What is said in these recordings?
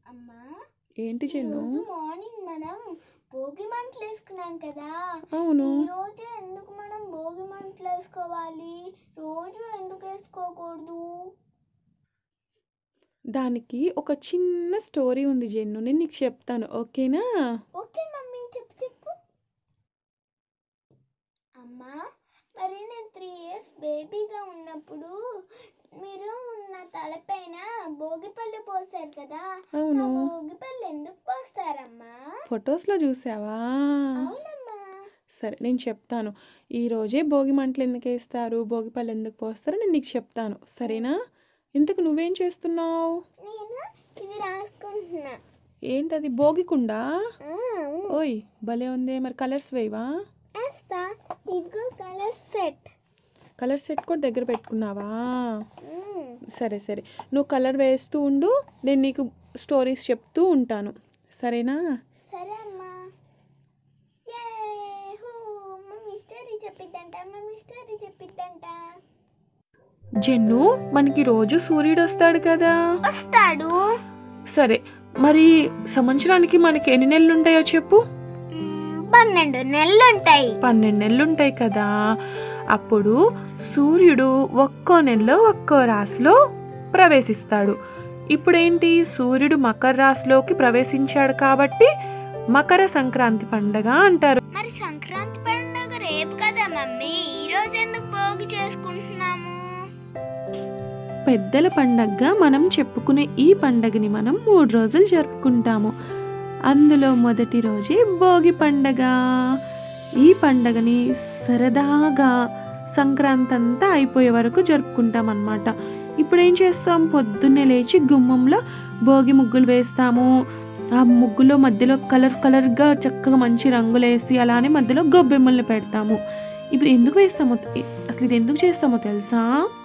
అమ్మా ఏంటి చెన్ను రోజు మార్నింగ్ మనం భోగి మంటలు వేసుకున్నాం కదా అవును ఈ రోజు ఎందుకు మనం భోగి మంటలు వేసుకోవాలి రోజు ఎందుకు వేసుకోకూడదు దానికి ఒక చిన్న స్టోరీ ఉంది జెన్ను నేను నీకు చెప్తాను ఓకేనా ఓకే మమ్మీ చెప్పు చెప్పు అమ్మా మరి నేను త్రీ ఇయర్స్ బేబీగా ఉన్నప్పుడు మీరు నా తలపైన భోగిపళ్ళు పోసారు కదా ఆ అవును భోగిపళ్ళు ఎందుకు పోస్తారమ్మా ఫొటోస్లో చూసావా అవునమ్మా సరే నేను చెప్తాను ఈ రోజే భోగి మంటలు ఎందుకు వేస్తారు భోగి పళ్ళు ఎందుకు పోస్తారో నేను నీకు చెప్తాను సరేనా ఇంతకు నువ్వేం చేస్తున్నావు నేను ఇది రాసుకుంటున్నా ఏంటది భోగికుండా ఆ, అవును ఓయ్ భలే ఉంది మరి కలర్స్ వేయవా వేస్తా ఇదిగో కలర్ సెట్ కలర్ సెట్ కూడా దగ్గర పెట్టుకున్నావా సరే సరే నువ్వు కలర్ వేస్తూ ఉండు నేను నీకు స్టోరీస్ చెప్తూ ఉంటాను సరేనా సరే అమ్మా యాహూ! మమ్మీ స్టోరీ చెప్పిద్దంట మమ్మీ స్టోరీ చెప్పిద్దంట జెన్ను మనకి రోజు సూర్యుడు వస్తాడు కదా వస్తాడు సరే మరి సంవత్సరానికి మనకి ఎన్ని నెలలు ఉంటాయో చెప్పు మ్మ్, పన్నెండు నెలలు ఉంటాయి పన్నెండు నెలలు ఉంటాయి కదా అప్పుడు సూర్యుడు ఒక్కో నెలలో ఒక్కో రాశిలో ప్రవేశిస్తాడు ఇప్పుడేంటి సూర్యుడు మకర రాశిలోకి ప్రవేశించాడు కాబట్టి మకర సంక్రాంతి పండగ అంటారు మరి సంక్రాంతి పండుగ రేపు కదా మమ్మీ ఈ రోజు ఎందుకు భోగి చేసుకుంటున్నాము పెద్దల పండగగా మనం చెప్పుకునే ఈ పండగని మనం మూడు రోజులు జరుపుకుంటాము అందులో మొదటి రోజే భోగి పండగ ఈ పండగని సరదాగా సంక్రాంతి అంతా అయిపోయే వరకు జరుపుకుంటాం అన్నమాట ఇప్పుడు ఏం చేస్తాం పొద్దున్నే లేచి గుమ్మంలో భోగి ముగ్గులు వేస్తాము ఆ ముగ్గులో మధ్యలో కలర్ కలర్గా చక్కగా మంచి రంగులు వేసి అలానే మధ్యలో గొబ్బెమ్మల్ని పెడతాము ఇప్పుడు ఎందుకు వేస్తామో అసలు ఇది ఎందుకు చేస్తామో తెలుసా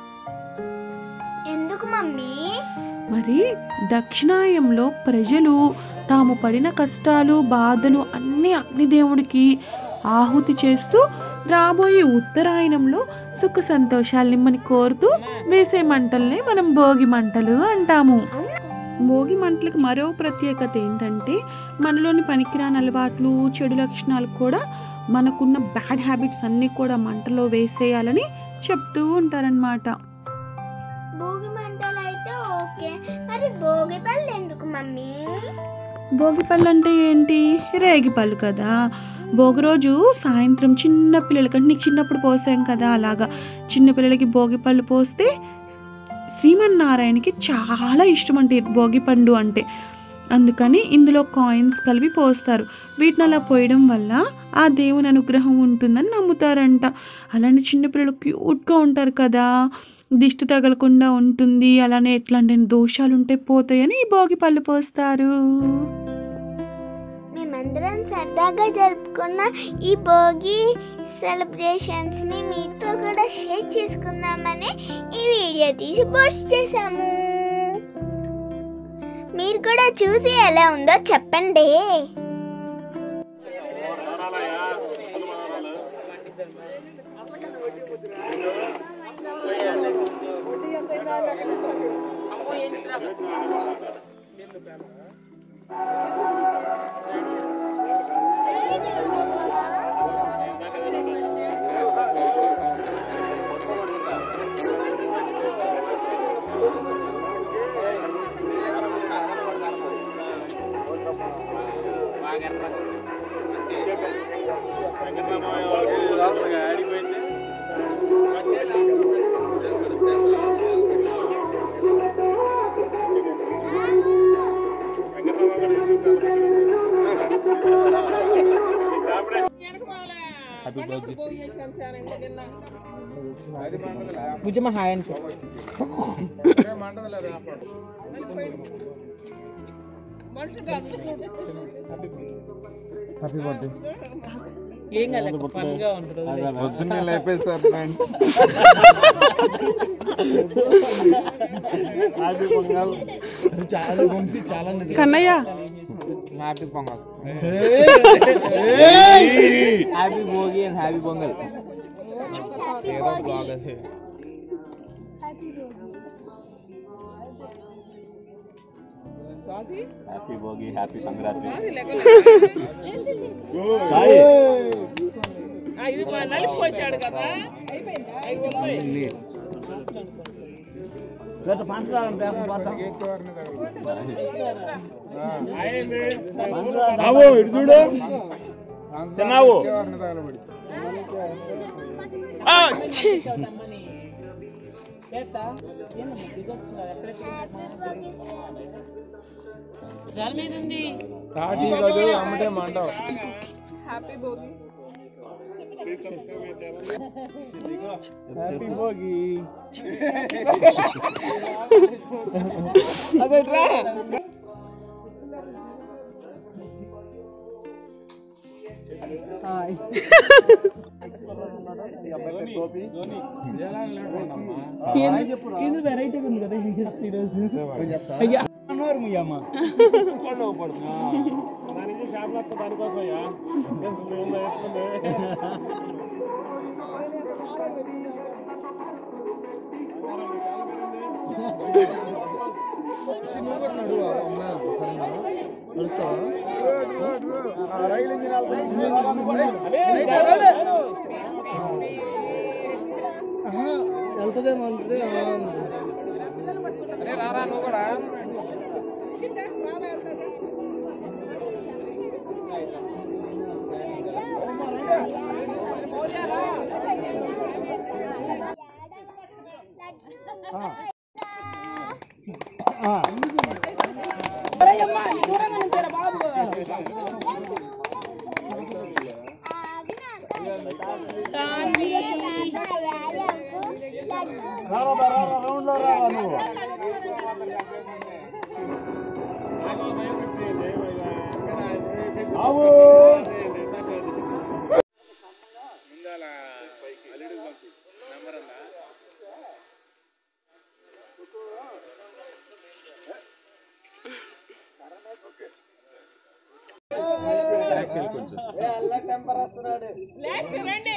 ఎందుకు మమ్మీ మరి దక్షిణాయంలో ప్రజలు తాము పడిన కష్టాలు బాధలు అన్నీ అగ్నిదేవుడికి ఆహుతి చేస్తూ రాబోయే ఉత్తరాయణంలో సుఖ సంతోషాలు నిమ్మని కోరుతూ వేసే మంటల్ని మనం భోగి మంటలు అంటాము భోగి మంటలకు మరో ప్రత్యేకత ఏంటంటే మనలోని పనికిరాని అలవాట్లు చెడు లక్షణాలు కూడా మనకున్న బ్యాడ్ హ్యాబిట్స్ అన్నీ కూడా మంటలో వేసేయాలని చెప్తూ ఉంటారనమాట భోగి మంటలు అయితే ఓకే మరి భోగి పళ్ళు ఎందుకు మమ్మీ భోగి పళ్ళు అంటే ఏంటి రేగి పళ్ళు కదా భోగి రోజు సాయంత్రం చిన్న పిల్లలకి అంటే నీకు చిన్నప్పుడు పోసాం కదా అలాగా చిన్న పిల్లలకి భోగి పళ్ళు పోస్తే శ్రీమన్నారాయణకి చాలా ఇష్టం అంటే భోగి పండు అంటే అందుకని ఇందులో కాయిన్స్ కలిపి పోస్తారు వీటిని అలా పోయడం వల్ల ఆ దేవుని అనుగ్రహం ఉంటుందని నమ్ముతారంట అలానే చిన్నపిల్లలు క్యూట్గా ఉంటారు కదా దిష్టి తగలకుండా ఉంటుంది అలానే ఎట్లాంటి దోషాలు ఉంటే పోతాయని ఈ భోగి పళ్ళు పోస్తారు మేమందరం సరదాగా జరుపుకున్న ఈ భోగి సెలబ్రేషన్స్ని మీతో కూడా షేర్ చేసుకుందామని ఈ వీడియో తీసి పోస్ట్ చేశాము మీరు కూడా చూసి ఎలా ఉందో చెప్పండి పూజమ్మ హాయ్ అని హ్యాపీ బర్త్డే ఏం కాదు ఫన్గా ఉంటుంది పొద్దున్నే లేపేశారు ఫ్రెండ్స్ హ్యాపీ పొంగల్ చాలా వంశీ చాలా Kannayya happy Pongal happy happy Bhogi and happy Pongal ఏదో బ్లాగ్ అది హ్యాపీ భోగి హ్యాపీ సంక్రాంతి ఇది మా నలిపోసాడు కదా బాబు ఇటు చూడు చిన్నావు చాలా మీద ఉంది హ్యాపీ భోగి అదట్రా టోపీ ఇది వెరైటీగా ఉంది కదా ఈరోజు అన్నారు మీ అమ్మ కొండ పడుతుంది దానికి షాప్లో దానికోసం అయ్యా వేసుకుంది ఉందా వేసుకుంది నువ్వు కూడా నడువు అమ్మ సరేనా నడుస్తావా రైలు ఇంజిన్ వెళ్తుందేమో అంటే రౌండ్ లో రా నువ్వు ఆవు లాస్ట్ రండి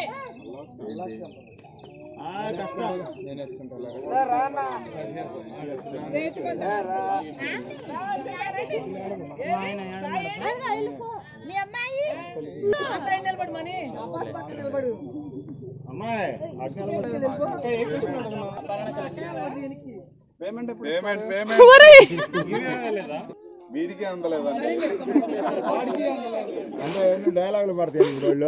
నేను ఎత్తుకుంటా అమ్మాయి పేమెంట్ పేమెంట్ పేమెంట్ వీడికి అందలేదండి అంటే ఎన్ని డైలాగులు పడతాయి ఈ రోజుల్లో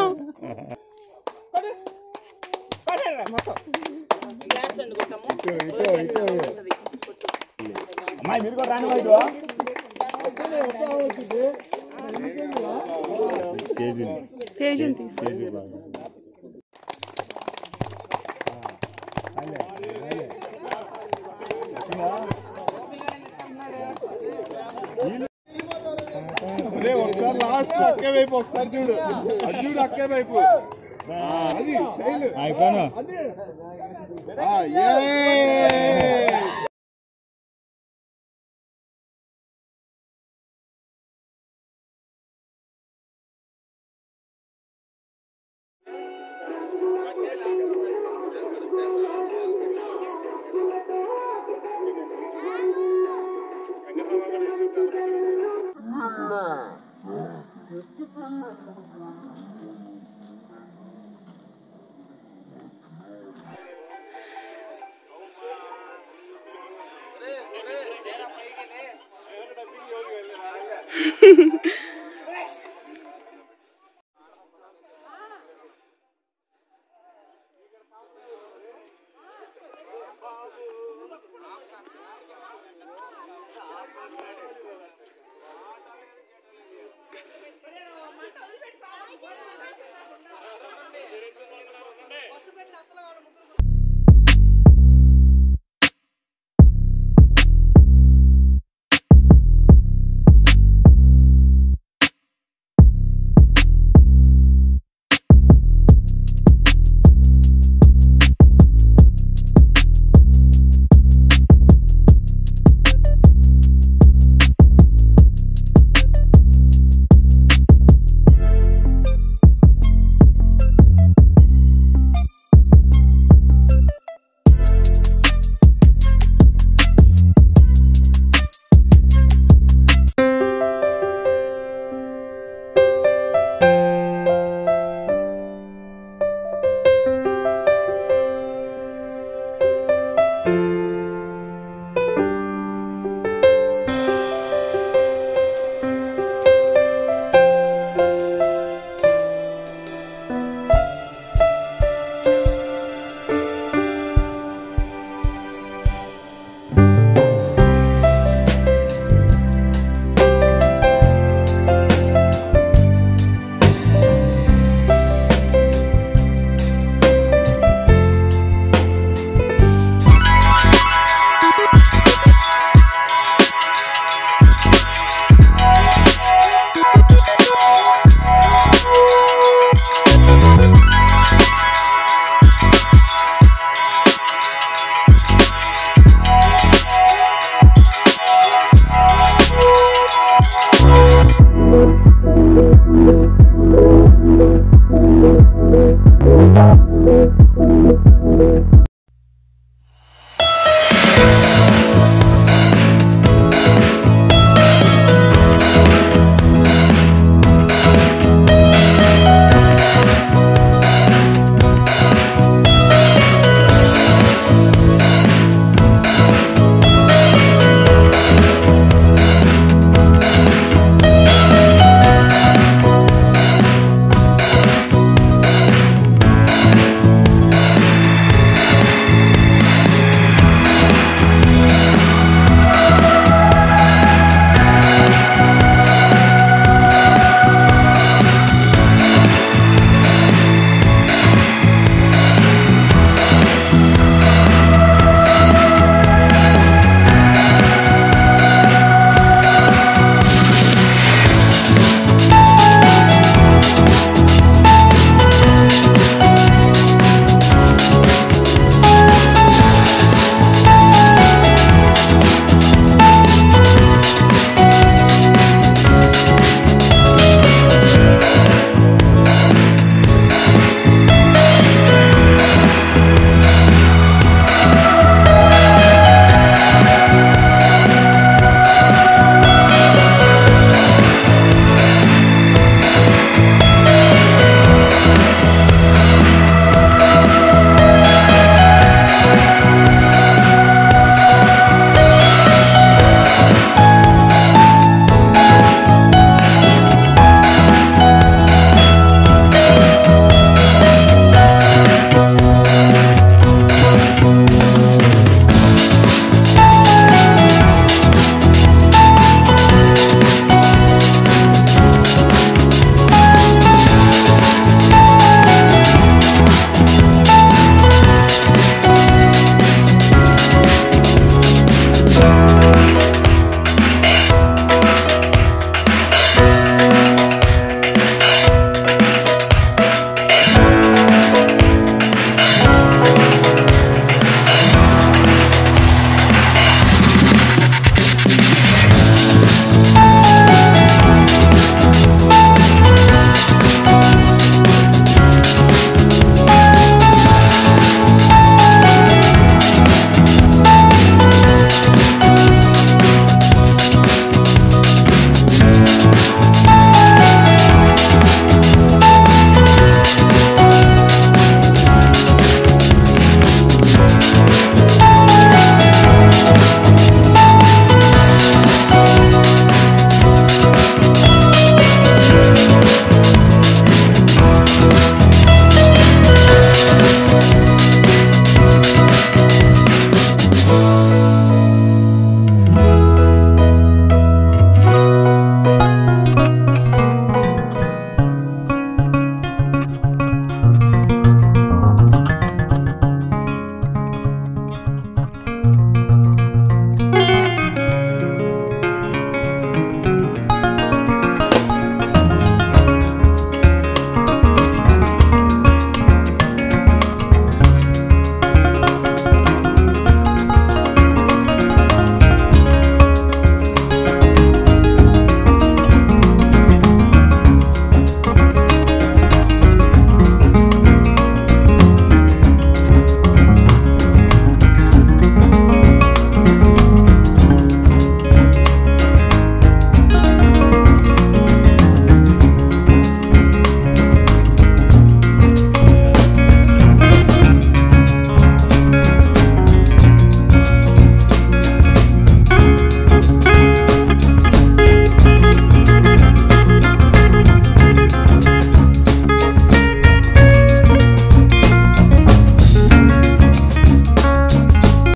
పడరా మొత్తం గ్లాస్ అండి కొట్టాము ఇటు ఇటు అమ్మాయి మీరు కూడా రాని వైపు కేజీ తేజం తీసు కేజీ బాగా రే ఒకసారి లాస్ట్ అక్కే వైపు ఒకసారి చూడు అది చూడు అక్కే వైపు ఆ, అది స్టైల్ అయిపోయాను ఆ, ఏ